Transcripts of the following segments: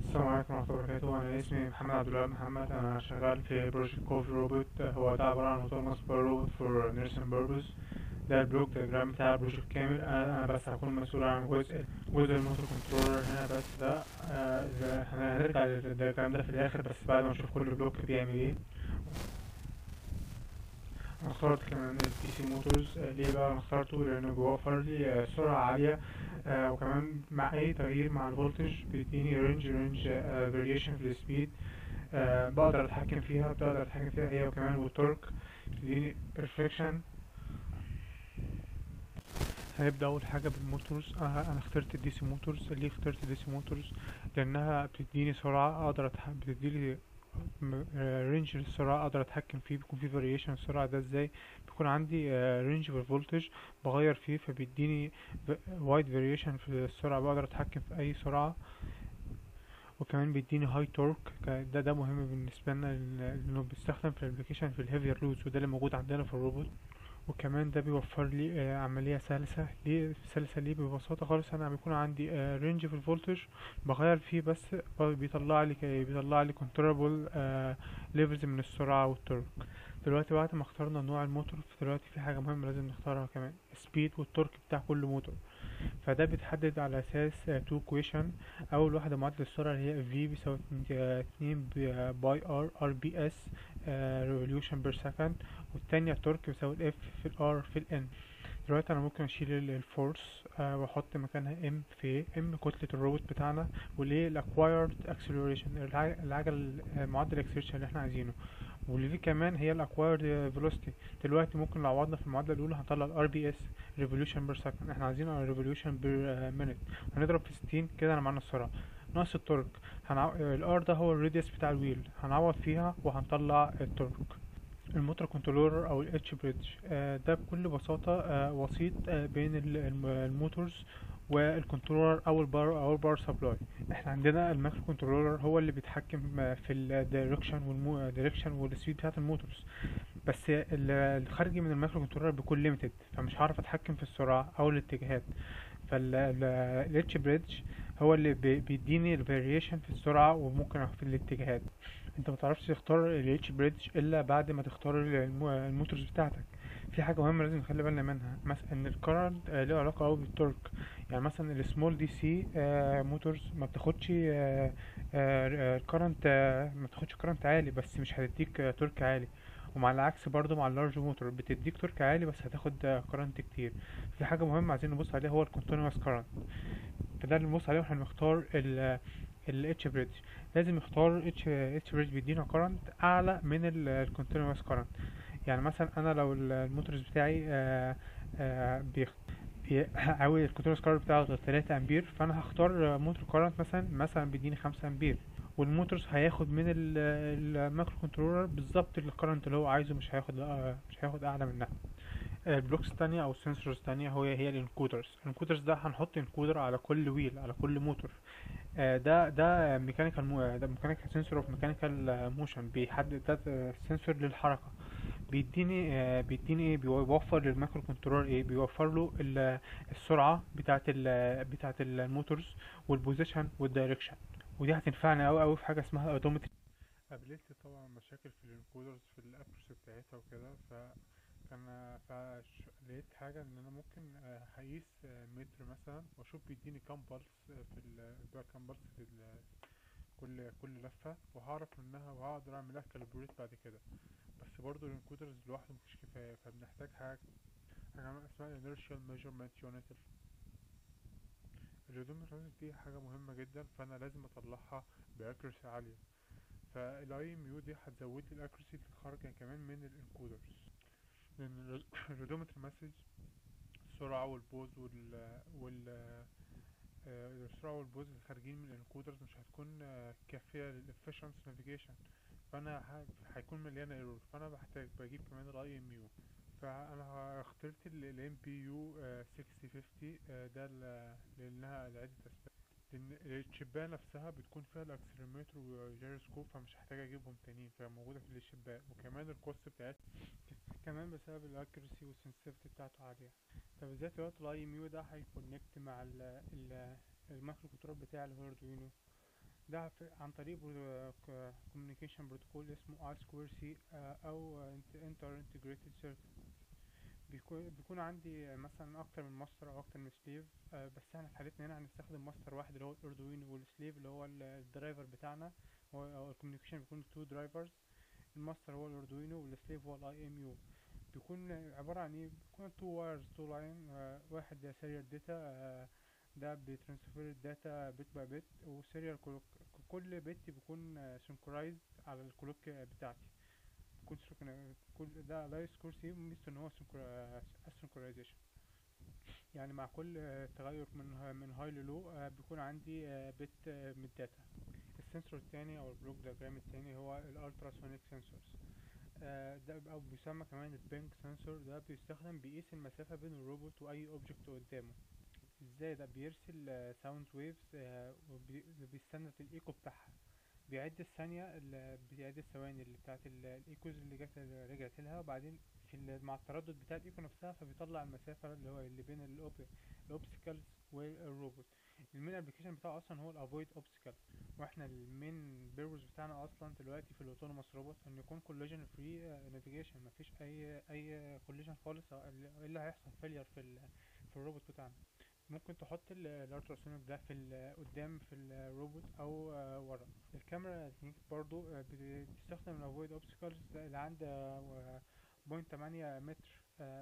السلام عليكم ورحمة الله وبركاته أنا اسمي محمد عبد الله محمد أنا شغال في بروجكت كوفي روبوت هو ده عبارة عن اوتوماس روبوت فور نيرسين بيربز ده البلوك دياجرام بتاع البروجكت كامل أنا أنا بس هكون مسؤول عن جزء جزء الموتور كنترولر هنا بس ده آه، إذا- احنا هنرجع للدياجرام ده في الآخر بس بعد ما نشوف كل بلوك بيعمل ايه أنا اخترت كمان البي سي موتورز آه، ليه بقى أنا اخترته لأنه بيوفر لي آه، سرعة عالية آه، وكمان مع أي تغيير مع الفولتج بيديني رينج رينج فاريشن في السبيد آه، بقدر أتحكم فيها بقدر أتحكم فيها هي وكمان والتورك بتديني بيرفكشن هنبدأ أول حاجة بالموتورز أنا أنا اخترت الدي سي موتورز ليه اخترت الدي سي موتورز لأنها بتديني سرعة أقدر أتح... بتديلي رينج للسرعة أقدر أتحكم فيه بيكون فيه فاريشن السرعة ده ازاي بيكون عندي رينج في الفولتج بغير فيه فبيديني وايد فاريشن في السرعة بقدر أتحكم في أي سرعة وكمان بيديني هاي تورك ده ده مهم بالنسبة لنا لأن- لأنه بيستخدم في الابليكيشن في الهيفير لودز وده اللي موجود عندنا في الروبوت وكمان ده بيوفر لي آه، عملية سلسة ليه سلسة ليه ببساطة خالص أنا بيكون عندي رينج في الفولتج بغير فيه بس ب- بيطلع لي بيطلع لي كنترولابل ليفلز من السرعة والتورك دلوقتي بعد ما اخترنا نوع الموتور دلوقتي في حاجة مهمة لازم نختارها كمان السبيد والتورك بتاع كل موتور فده بيتحدد على أساس تو كويشن أول واحدة معادلة السرعة اللي هي في بيساوي اتنين باي ار ار بي اس ريفوليوشن بير سكند والتانية التورك بيساوي الاف في الار في الان دلوقتي انا ممكن اشيل ال- الفورس آه واحط مكانها ام في ام كتلة الروبوت بتاعنا والايه الاكوايرد اكسلريشن العجل آه، معدل الاكسلريشن اللي احنا عايزينه واللي فيه كمان هي الاكوايرد فيلوسيتي دلوقتي ممكن لو عوضنا في المعادلة الاولى هنطلع الار بي اس ريفوليوشن بير سكند احنا عايزين ريفوليوشن بير مينيت هنضرب في 60 كده انا معانا السرعة ناقص التورك هنعو... الار ده هو الراديوس بتاع الويل هنعوض فيها وهنطلع التورك الموتور كنترولر او الاتش بريدج ده بكل بساطة آه، وسيط آه، بين ال- الم- الموتورز والكنترولر او البار او البار سبلاي احنا عندنا المايكرو كنترولر هو اللي بيتحكم آه، في الدايركشن والدايركشن والسبيد بتاعت الموتورز بس ال- الخارجي من المايكرو كنترولر بيكون ليميتد فمش هعرف اتحكم في السرعة او الاتجاهات فالاتش بريدج هو اللي بي- بيديني الفاريشن في السرعة وممكن في الاتجاهات انت ما تعرفش تختار ال H بريدج الا بعد ما تختار الم- الموتورز بتاعتك في حاجة مهمة لازم نخلي بالنا منها مثلا ان الكرنت له علاقة قوي بالتورك يعني مثلا السمول دي سي موتورز ما بتاخدش الكرنت ما بتاخدش كرنت عالي بس مش هتديك آه، تورك عالي ومع العكس برضو مع اللارج موتور بتديك تورك عالي بس هتاخد كرنت كتير في حاجة مهمة عايزين نبص عليها هو الكونتينوس كرنت فده اللي نبص عليه واحنا بنختار ال ال H بريدج لازم يختار اتش اتش بريدج بيدينا كارنت اعلى من الكونتينوس كارنت يعني مثلا انا لو ال- الموتورز بتاعي آه، آه، بيخ بي- عاوز الكونتينوس كارنت بتاعه 3 امبير فانا هختار موتور كارنت مثلا مثلا بيديني 5 امبير والموتورز هياخد من ال- المايكرو كنترولر بالظبط الكارنت اللي هو عايزه مش هياخد آه، مش هياخد اعلى منها البلوكس التانية او السنسورز التانية هي هي الانكودرز الانكودرز ده هنحط انكودر على كل ويل على كل موتور آه، ده ده ميكانيكال مو ده ميكانيكال سنسور اوف ميكانيكال موشن بيحدد ده سنسور للحركه بيديني آه، بيديني ايه بيوفر للمايكرو كنترولر ايه بيوفر له ال- السرعه بتاعه ال بتاعه الموتورز والبوزيشن والدايركشن ودي هتنفعنا قوي قوي في حاجه اسمها الاوتوماتيك قابلت طبعا مشاكل في الانكودرز في الاكورسي بتاعتها وكده ف كان فلقيت حاجة ان انا ممكن آه، هقيس آه، متر مثلا واشوف بيديني كام بلس آه، في ال بيبقى كام بلس في ال- كل كل لفة وهعرف منها وهقدر اعملها كالبريت بعد كده بس برضو الانكودرز لوحده مش كفاية فبنحتاج حاجة حاجة اسمها inertial measurement unit الريدومنت دي حاجة مهمة جدا فانا لازم اطلعها باكيرسي عالية فالاي ام يو دي هتزود لي الاكيرسي الخارجة كمان من الانكودرز لان الريدومتر مسج السرعة والبوز وال وال آه، السرعة والبوز اللي خارجين من الانكودرز مش هتكون آه، كافية للافيشنس نافيجيشن فانا ه- هيكون مليانة ايرور فانا بحتاج بجيب كمان الاي ام يو فانا اخترت الام بي يو 6050 آه، ده ل- لانها لعدة اسباب لان الشباية نفسها بتكون فيها الاكسلرومتر والجيروسكوب فمش هحتاج اجيبهم تانيين فموجودة في الشباية وكمان الكوست بتاعتها كمان بسبب الاكيرسي والسنسيتيفيتي بتاعته عالية فبالذات دلوقتي الاي ام يو ده هيكونكت مع ال ال المايكرو كنترول بتاع الاردوينو ده في- عن طريق كوميونيكيشن بروتوكول اسمه اي سكوير سي او انتر انتجريتد سيركت بيكون بيكون عندي مثلا اكتر من ماستر او اكتر من سليف بس احنا في حالتنا هنا هنستخدم ماستر واحد اللي هو الاردوينو والسليف اللي هو ال- الدرايفر بتاعنا هو الكوميونيكيشن بيكون تو درايفرز الماستر هو الاردوينو والسليف هو الاي ام يو بيكون عبارة عن ايه بيكون تو وايرز تو لاين واحد ده سيريال داتا ده بيترانسفير الداتا بت باي بت وسيريال كلوك كل بت بيكون سنكرايزد على الكلوك بتاعتي بيكون سنكرا- كل ده لايس كورسي ميزته ان هو سنكرايزيشن يعني مع كل آه، تغير من ه- من هاي للو آه، بيكون عندي آه، بت آه، من الداتا السنسور التاني او البلوك دياجرام التاني هو الالتراسونيك سنسورز ده او بيسمى كمان البينج سنسور ده بيستخدم بيقيس المسافة بين الروبوت واي اوبجكت قدامه ازاي ده بيرسل ساوند ويفز وبيستند الايكو بتاعها بيعد الثانية اللي بيعد الثواني اللي بتاعت ال- الايكوز اللي جت اللي رجعت لها وبعدين في ال- مع التردد بتاع الايكو نفسها فبيطلع المسافة اللي هو اللي بين الاوبسيكلز والروبوت المين ابلكيشن بتاعه اصلا هو الافويد اوبسيكل واحنا المين بيربز بتاعنا اصلا دلوقتي في الاوتونوموس روبوت ان يكون كوليجن فري نافيجيشن مفيش اي اي كوليجن خالص أو ايه اللي هيحصل فيلير في ال في الروبوت بتاعنا ممكن تحط الالتراسونيك ده في ال- قدام في الروبوت او آه، ورا الكاميرا الكينيك برضو آه، بتستخدم الافويد اوبستكلز اللي عند بوينت تمانية متر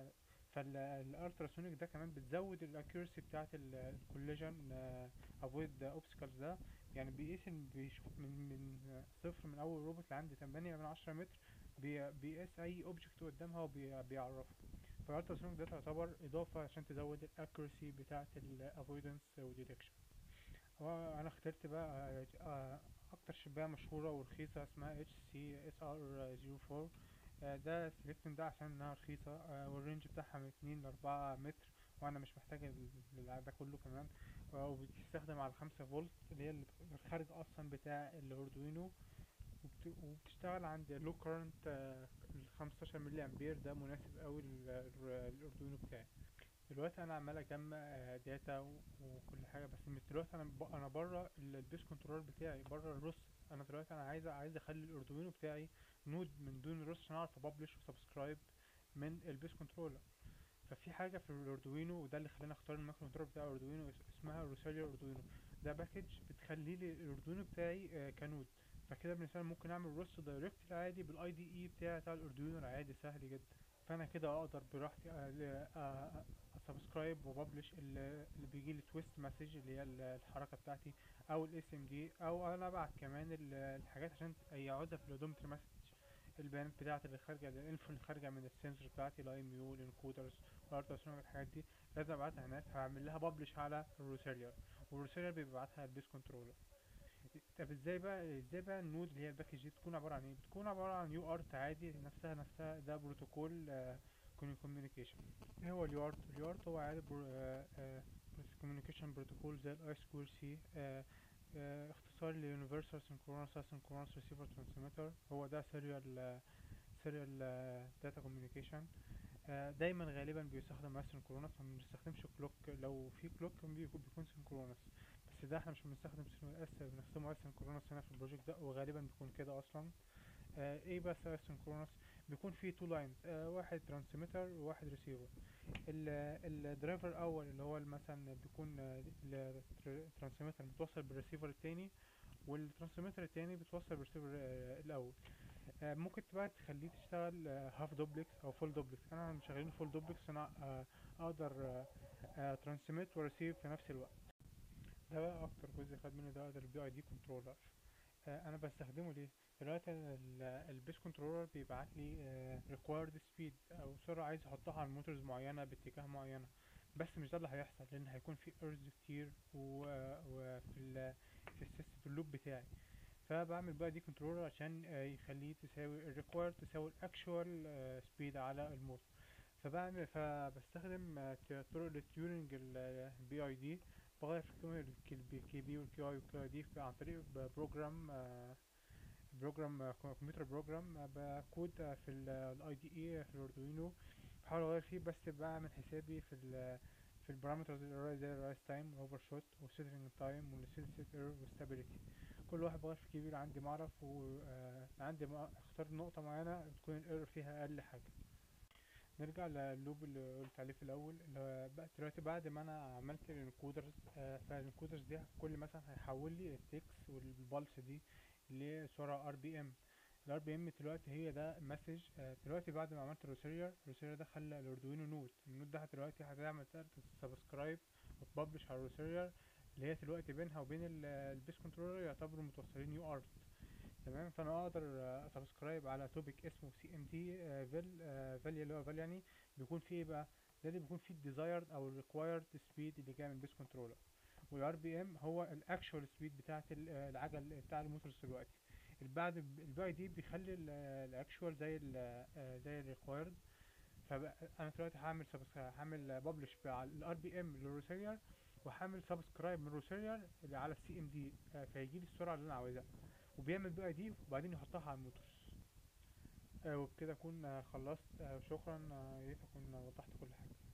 فالالتراسونيك ده كمان بتزود الاكيورسي بتاعه الكوليجن افويد اوبستكلز ده يعني بيقيس إن بيشوف من من آه، صفر من اول روبوت لعند تمانية من عشرة متر بي- بيقيس اي اوبجكت قدامها وبيعرفه فالالتراسونيك ده تعتبر اضافه عشان تزود الاكيورسي بتاعه الافويدنس وديتكشن وانا اخترت بقى آه، اكتر شبايه مشهوره ورخيصه اسمها اتش سي اس ار 04 آه، ده سلكتن ده عشان انها رخيصه آه، والرينج بتاعها من 2 ل 4 متر وانا مش محتاج ال- ال- ده كله كمان آه، وبتستخدم على 5 فولت اللي هي ال- الخارج اصلا بتاع الاردوينو وبت- وبتشتغل عند لو كارنت ال 15 ملي امبير ده مناسب قوي للاردوينو بتاعي دلوقتي انا عمال اجمع آه، داتا و- وكل حاجه بس من دلوقتي انا ب... انا بره البيس كنترول بتاعي بره الروس انا دلوقتي انا عايز عايز اخلي الاردوينو بتاعي نود من دون الروس عشان اعرف ابلش وسبسكرايب من البيس كنترولر ففي حاجه في الاردوينو وده اللي خلاني اختار المايكرو كنترول بتاع الاردوينو اس- اسمها روسيليا اردوينو ده باكج بتخلي لي الاردوينو بتاعي آه، كنود فكده بالنسبه لي ممكن اعمل روس دايركت عادي بالاي دي اي بتاعي بتاع الاردوينو العادي سهل جدا فانا كده اقدر براحتي اسبسكرايب وببلش اللي بيجي لي تويست مسج اللي هي ال- الحركه بتاعتي او الاس ام دي او انا ابعت كمان ال- الحاجات عشان يعوزها في الاودومتري مسج البيانات بتاعتي اللي خارجه الانفو اللي خارجه من السنسور بتاعتي الاي ام يو الانكودرز والالتراسونيك الحاجات دي لازم ابعتها هناك هعمل لها ببلش على الروسيلر والروسيلر بيبعتها البيس كنترولر طب ازاي بقى ازاي بقى النود اللي هي الباكج دي بتكون عباره عن ايه بتكون عباره عن يو ارت عادي نفسها نفسها ده بروتوكول كوميونيكيشن ايه هو اليو ارت اليو ارت هو عادي كوميونيكيشن بروتوكول زي الاي سكوير سي اختصار ليونيفرسال سينكرونس اسynchronous ريسيفر ترانسميتر هو ده سيريال سيريال داتا كوميونيكيشن دايما غالبا بيستخدم اسynchronous ما بنستخدمش كلوك لو في كلوك بيكون بيكون سينكرونس بس ده احنا مش بنستخدم اس بنستخدمه اسynchronous هنا في البروجكت ده وغالبا بيكون كده اصلا آه ايه بس اسynchronous بيكون فيه تو لاينز آه واحد ترانسميتر وواحد ريسيفر الدرايفر الاول اللي هو مثلا بيكون الترانسميتر متوصل بالريسيفر التاني والترانسميتر التاني بتوصل بالريسيفر آه الاول آه ممكن بقى تخليه تشتغل هاف دوبلكس او فول دوبلكس انا مشغلين فول دوبلكس انا آه اقدر ترانسميت وريسيف في نفس الوقت ده بقى اكتر جزء خد منه ده البي اي دي كنترولر انا بستخدمه ليه دلوقتي البيس كنترولر بيبعت لي ريكوايرد سبيد او سرعه عايز احطها على موتورز معينه باتجاه معينه بس مش ده اللي هيحصل لان هيكون في ايرز كتير و- وفي ال في السيستم في اللوب بتاعي فبعمل بقى دي كنترولر عشان آه، يخليه تساوي الريكوايرد تساوي الاكشوال سبيد على الموتور فبعمل فبستخدم آه، ت- طرق للتيورنج البي اي دي بغير في قيمة الكي بي والكي اي والكي اي دي عن طريق بروجرام بروجرام كمبيوتر بروجرام بكود آه، في الاي دي اي في الاردوينو بحاول اغير فيه بس بعمل حسابي في ال في البارامترز زي الرايز تايم والاوفر شوت والسيتنج تايم والسيت ايرور والستابيليتي كل واحد بغير في كبير عندي معرف وعندي اختار نقطة معينة تكون الايرور فيها اقل حاجة نرجع للوب اللي قلت عليه في الاول اللي هو بقى دلوقتي بعد ما انا عملت الانكودرز فالانكودرز دي كل مثلا هيحول لي التكس والبلس دي لسرعة ار بي ام الار بي ام دلوقتي هي ده مسج دلوقتي بعد ما عملت الروسيرير الروسيرير ده خلى الاردوينو نود النود ده دلوقتي هتعمل سبسكرايب وتبلش على الروسيرير اللي هي دلوقتي بينها وبين البيس كنترولر يعتبروا متوصلين يو ارت تمام فانا اقدر اسبسكرايب على توبيك اسمه سي ام دي فيل فاليا اللي هو فال يعني بيكون فيه ايه بقى ده اللي بيكون فيه الديزايرد او الريكوايرد سبيد اللي جاي من البيس كنترولر والار بي ام هو الاكشوال سبيد بتاعه العجل بتاع الموتورز دلوقتي بعد الباقي دي بيخلي الاكشوال زي ال زي الريكوايرد فانا دلوقتي هعمل هعمل ببلش على الار بي ام للروسيرير وهعمل سبسكرايب من الروسيرير اللي على السي ام دي فيجي لي السرعه اللي انا عاوزها وبيعمل بقى دي وبعدين يحطها على الموتورز آه وبكده اكون خلصت آه شكرا آه يا ريت اكون وضحت كل حاجه